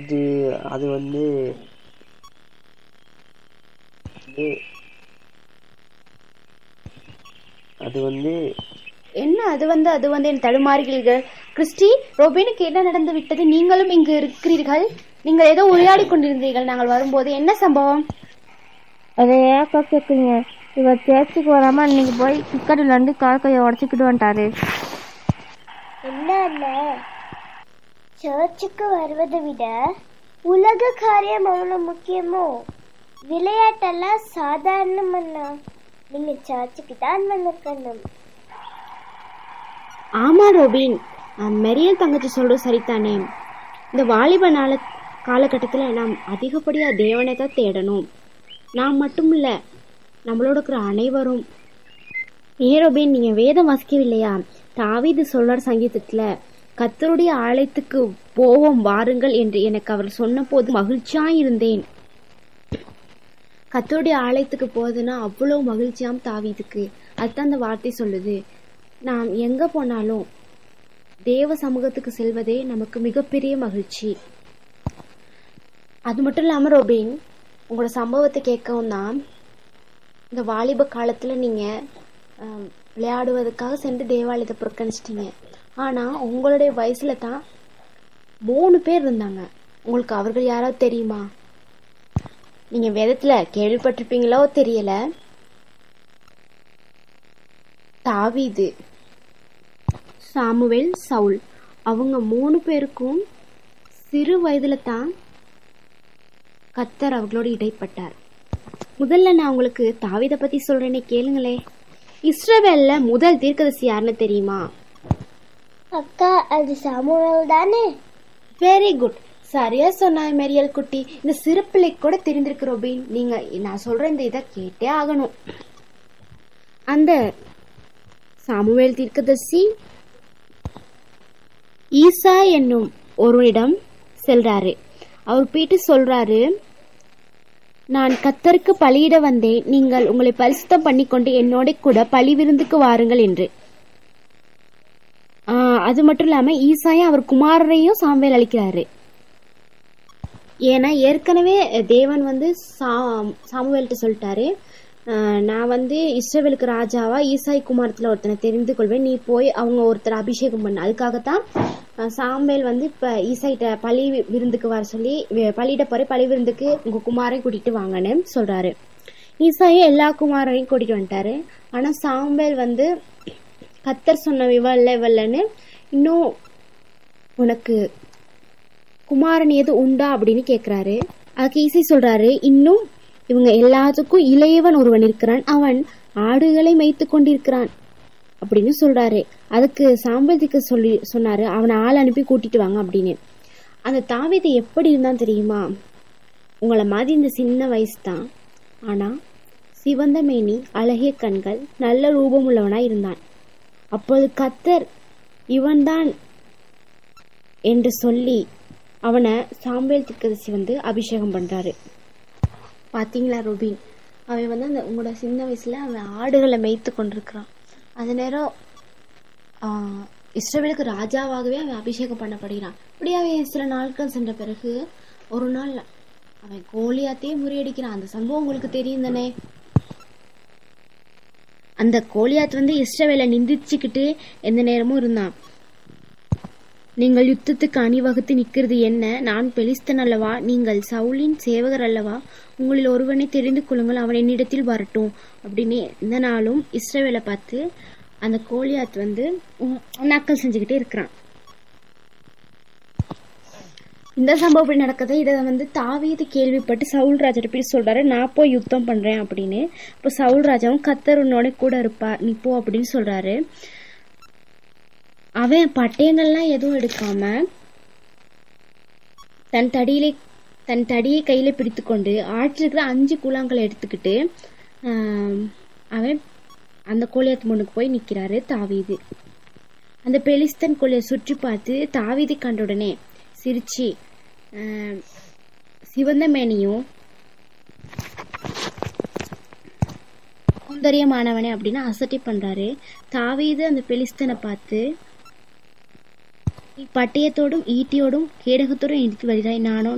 அது அது வந்து இது- அது வந்து என்ன அது வந்து அது வந்து என் தடுமாறுகிறீர்கள் கிறிஸ்டி ரோபினுக்கு என்ன நடந்து விட்டது நீங்களும் இங்கு இருக்கிறீர்கள் நீங்கள் ஏதோ உரையாடி கொண்டிருந்தீர்கள் நாங்கள் வரும்போது என்ன சம்பவம் அதை ஏக்கா கேட்குறீங்க இவர் சேர்ச்சுக்கு வராம இன்னைக்கு போய் கிரிக்கெட் விளாண்டு கால் கையை உடச்சிக்கிட்டு வந்துட்டாரு இல்ல இல்ல சர்ச்சுக்கு வருவதை விட உலக காரியம் அவ்வளவு முக்கியமோ விளையாட்டெல்லாம் சாதாரணம் அண்ணா நீங்க சர்ச்சுக்கு தான் வந்திருக்கணும் ஆமா ரோபின் அஹ், மெரியல் தங்கச்சி சொல்றது சரிதானே இந்த வாலிப நாள காலகட்டத்தில் நாம் அதிகப்படியாக தேவனை தான் தேடணும் நாம் மட்டும் இல்லை நம்மளோட இருக்கிற அனைவரும் ஏன் ரோபின் நீங்க வேதம் வாசிக்கவில்லையா தாவீது சொல்றார் சங்கீதத்துல கத்தருடைய ஆலயத்துக்கு போவோம் வாருங்கள் என்று எனக்கு அவர் சொன்னபோது மகிழ்ச்சியா இருந்தேன் கத்தருடைய ஆலயத்துக்கு போகுதுன்னா அவ்வளோ மகிழ்ச்சியாம் தாவீதுக்கு அதுதான் அந்த வார்த்தை சொல்லுது நாம் எங்க போனாலும் தேவ சமூகத்துக்கு செல்வதே நமக்கு மிகப்பெரிய மகிழ்ச்சி அது மட்டும் இல்லாம ரோபின் உங்களோட சம்பவத்தை கேட்கவும் தான் இந்த வாலிப காலத்துல நீங்க ஆம், விளையாடுவதற்காக சென்று தேவாலயத்தை புறக்கணிச்சிட்டீங்க ஆனா உங்களுடைய வயசுல தான் மூணு பேர் இருந்தாங்க உங்களுக்கு அவர்கள் யாராவது தெரியுமா நீங்க வேதத்துல கேள்விப்பட்டிருப்பீங்களோ தெரியல தாவீது சாமுவேல் சவுல் அவங்க மூணு பேருக்கும் சிறு வயதுல தான் கத்தர் அவர்களோடு இடைப்பட்டார் முதல்ல நான் உங்களுக்கு தாவீதை பத்தி சொல்றேனே கேளுங்களே இஸ்ரவேல்ல முதல் தீர்க்கதரிசி யாருன்னு தெரியுமா அக்கா அது சாமுவேல் தானே வெரி குட் சரியா சொன்னாய் மெரியல் குட்டி இந்த சிறு பிள்ளைக்கு கூட தெரிந்திருக்கு ரோபின் நீங்க நான் சொல்ற இந்த இதை கேட்டே ஆகணும் அந்த சாமுவேல் தீர்க்கதரிசி ஈசா என்னும் ஒருவனிடம் செல்றாரு அவர் போயிட்டு சொல்றாரு நான் கத்தருக்கு பலியிட வந்தேன் நீங்கள் உங்களை பரிசுத்தம் பண்ணிக்கொண்டு என்னோட கூட பலி விருந்துக்கு வாருங்கள் என்று ஆஹ் அது மட்டும் இல்லாம ஈசாயும் அவர் குமாரரையும் சாம்பேல் அளிக்கிறாரு ஏன்னா ஏற்கனவே தேவன் வந்து சா சாமுவேல்கிட்ட சொல்லிட்டாரு ஆஹ் நான் வந்து இஸ்ரவேலுக்கு ராஜாவா ஈசாய் குமாரத்துல ஒருத்தனை தெரிந்து கொள்வேன் நீ போய் அவங்க ஒருத்தர் அபிஷேகம் பண்ண அதுக்காகத்தான் ஆஹ் சாமுவேல் வந்து இப்ப ஈசாயிட்ட பழி விருந்துக்கு வர சொல்லி வி- பலியிட போற பழி விருந்துக்கு உங்க குமாரை கூட்டிட்டு வாங்கன்னு சொல்றாரு ஈசாயும் எல்லா குமாரையும் கூட்டிட்டு வந்துட்டாரு ஆனா சாமுவேல் வந்து கத்தர் சொன்ன இவல்ல இவல்லன்னு இன்னும் உனக்கு குமாரன் எது உண்டா அப்படின்னு கேக்குறாரு அதுக்கு ஈசை சொல்றாரு இன்னும் இவங்க எல்லாத்துக்கும் இளையவன் ஒருவன் இருக்கிறான் அவன் ஆடுகளை மேய்த்து கொண்டிருக்கிறான் அப்படின்னு சொல்றாரு அதுக்கு சாம்பதிக்கு சொல்லி சொன்னாரு அவனை ஆள் அனுப்பி கூட்டிட்டு வாங்க அப்படின்னு அந்த தாவீது எப்படி இருந்தான் தெரியுமா உங்களை மாதிரி இந்த சின்ன வயசு தான் ஆனா சிவந்த மேனி அழகிய கண்கள் நல்ல ரூபம் உள்ளவனாய் இருந்தான் அப்போது கத்தர் இவன்தான் என்று சொல்லி அவனை சாம்பேல் திக்கதசி வந்து அபிஷேகம் பண்றாரு பாத்தீங்களா ரோபின் அவன் வந்து அந்த உங்களோட சின்ன வயசுல அவன் ஆடுகளை மேய்த்து கொண்டிருக்கிறான் அந்த நேரம் ஆஹ், இஸ்ரவேலுக்கு ராஜாவாகவே அவன் அபிஷேகம் பண்ணப்படுகிறான் இப்படி அவன் சில நாட்கள் சென்ற பிறகு ஒரு நாள் அவன் கோலியாத்தையே முறியடிக்கிறான் அந்த சம்பவம் உங்களுக்கு தெரியும் தானே அந்த கோலியாத் வந்து இஸ்ரவேலை நிந்திச்சுக்கிட்டு எந்த நேரமும் இருந்தான் நீங்கள் யுத்தத்துக்கு அணிவகுத்து நிற்கிறது என்ன நான் பெலிஸ்தன் அல்லவா நீங்கள் சவுலின் சேவகர் அல்லவா உங்களில் ஒருவனை தெரிந்து கொள்ளுங்கள் அவன் என்னிடத்தில் வரட்டும் அப்படின்னு இந்த நாளும் இஸ்ரவேலை பார்த்து அந்த கோலியாத் வந்து உம், நக்கல் செஞ்சுக்கிட்டே இருக்கிறான் இந்த சம்பவம் இப்படி நடக்குது இதை வந்து தாவீது கேள்விப்பட்டு சவுல் ராஜா போய் சொல்றாரு நான் போய் யுத்தம் பண்றேன் அப்படின்னு இப்போ சவுல் ராஜாவும் கத்தர் உன்னோட கூட இருப்பா நீ போ அப்படின்னு சொல்றாரு அவன் பட்டயங்கள்லாம் எதுவும் எடுக்காம தன் தடியிலே தன் தடியை கையில பிடித்துக்கொண்டு ஆற்றில் இருக்கிற அஞ்சு கூழாங்களை எடுத்துக்கிட்டு ஆம், அவன் அந்த கோலியாத் முன்னுக்கு போய் நிக்கிறாரு தாவீது அந்த பெலிஸ்தன் கோலியை சுற்றி பார்த்து தாவீதை கண்ட உடனே சிரிச்சு ஆம், சிவந்த மேனியும் சௌந்தரியமானவனே அப்படின்னு அசட்டி பண்றாரு தாவீது அந்த பெலிஸ்தனை பார்த்து நீ பட்டயத்தோடும் ஈட்டியோடும் கேடகத்தோடும் எடுத்து வருகிறாய் நானோ